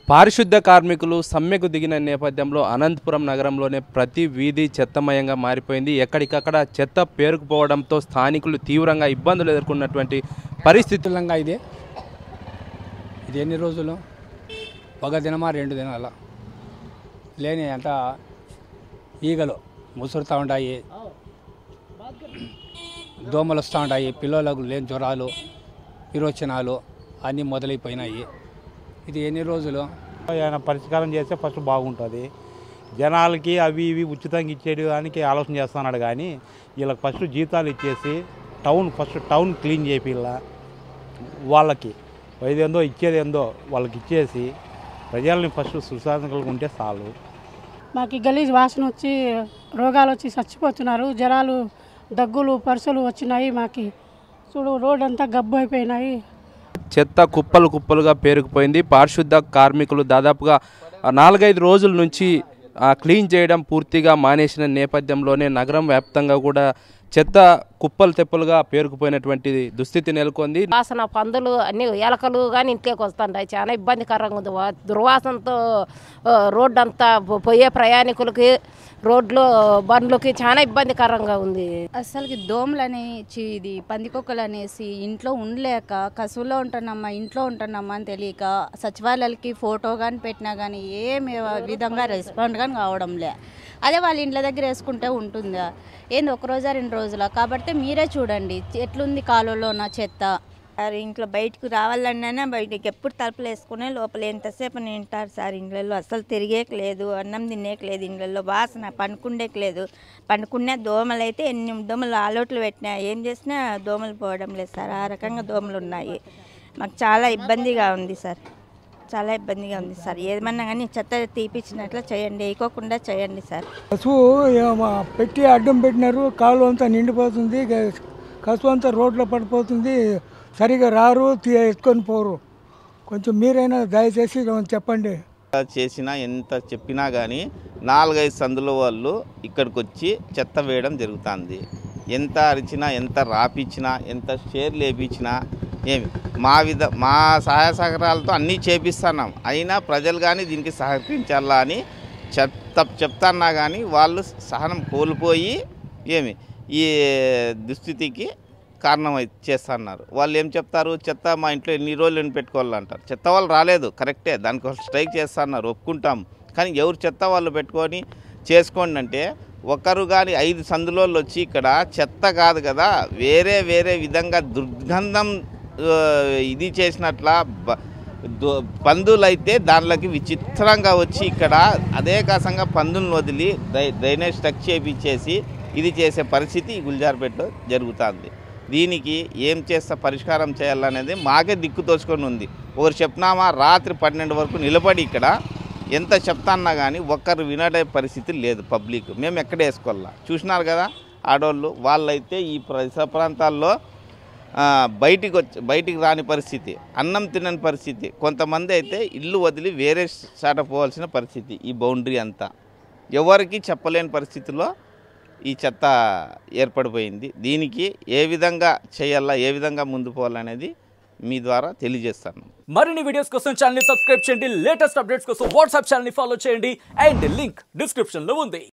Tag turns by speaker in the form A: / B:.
A: పారిశుద్ధ కార్మికులు సమ్మెకు దిగిన నేపథ్యంలో అనంతపురం నగరంలోనే ప్రతి వీధి చెత్తమయంగా మారిపోయింది ఎక్కడికక్కడ చెత్త పేరుకుపోవడంతో స్థానికులు తీవ్రంగా ఇబ్బందులు ఎదుర్కొన్నటువంటి పరిస్థితి
B: స్థితులంగా ఇది ఇది ఎన్ని రోజులు ఒక దినమా రెండు దినాల లేని అంత ఈగలు ముసురుతూ ఉంటాయి దోమలు వస్తూ ఉంటాయి పిల్లలకు లేని జ్వరాలు విరోచనాలు అన్నీ మొదలైపోయినాయి ఇది ఎన్ని రోజులు
C: ఆయన పరిష్కారం చేస్తే ఫస్ట్ బాగుంటుంది జనాలకి అవి ఇవి ఉచితంగా ఇచ్చేయడానికి ఆలోచన చేస్తున్నాడు కానీ వీళ్ళకి ఫస్ట్ జీతాలు ఇచ్చేసి టౌన్ ఫస్ట్ టౌన్ క్లీన్ చేపిల్ల వాళ్ళకి ఏదేందో ఇచ్చేదేందో వాళ్ళకి ఇచ్చేసి ప్రజల్ని ఫస్ట్ సుశాంతంగా ఉంటే చాలు
D: మాకు ఈ గలీజ్ వాసన వచ్చి రోగాలు వచ్చి చచ్చిపోతున్నారు జ్వరాలు దగ్గులు పరుసలు వచ్చినాయి మాకు చూడు రోడ్ అంతా గబ్బు అయిపోయినాయి
A: చెత్త కుప్పలు కుప్పలుగా పేరుకుపోయింది పారిశుద్ధ కార్మికులు దాదాపుగా ఆ నాలుగైదు రోజుల నుంచి ఆ, క్లీన్ చేయడం పూర్తిగా మానేసిన నేపథ్యంలోనే నగరం వ్యాప్తంగా కూడా చెత్త కుప్పలు తెప్పలుగా పేరుకుపోయినటువంటి దుస్థితి నెలకొంది
E: వాసన పందులు అన్ని ఎలకలు కానీ ఇంట్లోకి వస్తుంటాయి చాలా ఇబ్బందికరంగా ఉంది వా- దుర్వాసనతో ఆ, రోడ్డు అంతా పో- పోయే ప్రయాణికులకి రోడ్లు బండ్లకి చాలా ఇబ్బందికరంగా ఉంది
F: అసలుకి దోమలు అనేసి ఇది పందికొక్కలు అనేసి ఇంట్లో ఉండలేక కసువులో ఉంటున్నామా ఇంట్లో ఉంటున్నామా అని తెలియక సచివాలయాలకి ఫోటో కానీ పెట్టినా కానీ ఏమి విధంగా రెస్పాండ్ కానీ కావడం లే అదే వాళ్ళ ఇంట్ల దగ్గర వేసుకుంటే ఉంటుందా ఏంది ఒక రోజా రెండు రోజుల కాబట్టి మీరే చూడండి ఎట్లుంది కాలువలో ఉన్న చెత్త
G: సార్ ఇంట్లో బయటకు రావాలన్నా బయటకి ఎప్పుడు తలుపులు వేసుకునే లోపల ఎంతసేపు నింటారు సార్ ఇండ్లలో అసలు తిరిగేకలేదు అన్నం తినేకలేదు ఇండ్లలో వాసన పండుకుండేకలేదు పండుకునే దోమలు అయితే ఎన్ని దోమలు ఆలోట్లు పెట్టినా ఏం చేసినా దోమలు పోవడం లేదు సార్ ఆ రకంగా దోమలు ఉన్నాయి మాకు చాలా ఇబ్బందిగా ఉంది సార్ చాలా ఇబ్బందిగా ఉంది సార్ ఏమన్నా కానీ చెత్త తీపిచ్చినట్లు చేయండి వేయకోకుండా చేయండి సార్
H: కసువు ఏమో పెట్టి అడ్డం పెట్టినారు కాలువ అంతా నిండిపోతుంది గ- కసువు అంతా రోడ్లో పడిపోతుంది సరిగా రారు తీ- ఎత్తుకొని పోరు కొంచెం మీరైనా దయచేసి కొంచెం చెప్పండి
I: చేసినా ఎంత చెప్పినా కానీ నాలుగైదు సందుల వాళ్ళు ఇక్కడికి వచ్చి చెత్త వేయడం జరుగుతుంది ఎంత అరిచినా ఎంత రాపిచ్చినా ఎంత షేర్లు వేపించినా ఏమి మా విధ మా సహాయ సహకారాలతో అన్నీ చేపిస్తున్నాం అయినా ప్రజలు కానీ దీనికి సహకరించాలా అని చెప్తా చెప్తాన్నా కానీ వాళ్ళు సహనం కోల్పోయి ఏమి ఈ దుస్థితికి కారణమై చేస్తున్నారు వాళ్ళు ఏం చెప్తారు చెత్త మా ఇంట్లో ఎన్ని రోజులు ఎన్ని పెట్టుకోవాలంటారు చెత్త వాళ్ళు రాలేదు కరెక్టే దానికోసం స్ట్రైక్ చేస్తున్నారు ఒప్పుకుంటాం కానీ ఎవరు చెత్త వాళ్ళు పెట్టుకొని చేసుకోండి అంటే ఒకరు కానీ ఐదు సందులోళ్ళు వచ్చి ఇక్కడ చెత్త కాదు కదా వేరే వేరే విధంగా దుర్గంధం ఆ, ఇది చేసినట్ల బ- దో- పందులైతే దానిలోకి విచిత్రంగా వచ్చి ఇక్కడ అదే కాసంగా పందులను వదిలి డ్రై డ్రైనేజ్ స్టక్ చేపించేసి ఇది చేసే పరిస్థితి ఈ గుల్జార్పేటలో జరుగుతుంది దీనికి ఏం చేస్తే పరిష్కారం చేయాలనేది మాకే దిక్కు తోచుకొని ఉంది ఒకరు చెప్పినామా రాత్రి పన్నెండు వరకు నిలబడి ఇక్కడ ఎంత చెప్తాన్నా కానీ ఒక్కరు వినడే పరిస్థితి లేదు పబ్లిక్ మేము ఎక్కడ వేసుకోవాలా చూసినారు కదా ఆడవాళ్ళు వాళ్ళైతే ఈ పరిసర ప్రాంతాల్లో ఆ, బయటికి వచ్చి బయటికి రాని పరిస్థితి అన్నం తినని పరిస్థితి కొంతమంది అయితే ఇల్లు వదిలి వేరే చాట పోవాల్సిన పరిస్థితి ఈ బౌండరీ అంతా ఎవరికి చెప్పలేని పరిస్థితిలో ఈ చెత్త ఏర్పడిపోయింది దీనికి ఏ విధంగా చేయాలా ఏ విధంగా ముందు పోవాలనేది మీ ద్వారా తెలియజేస్తాను
J: మరిన్ని వీడియోస్ కోసం ఛానల్ సబ్స్క్రైబ్ చేయండి లేటెస్ట్ అప్డేట్స్ కోసం వాట్సాప్ ఛానల్ ఫాలో చేయండి అండ్ లింక్ డిస్క్రిప్షన్ లో ఉంది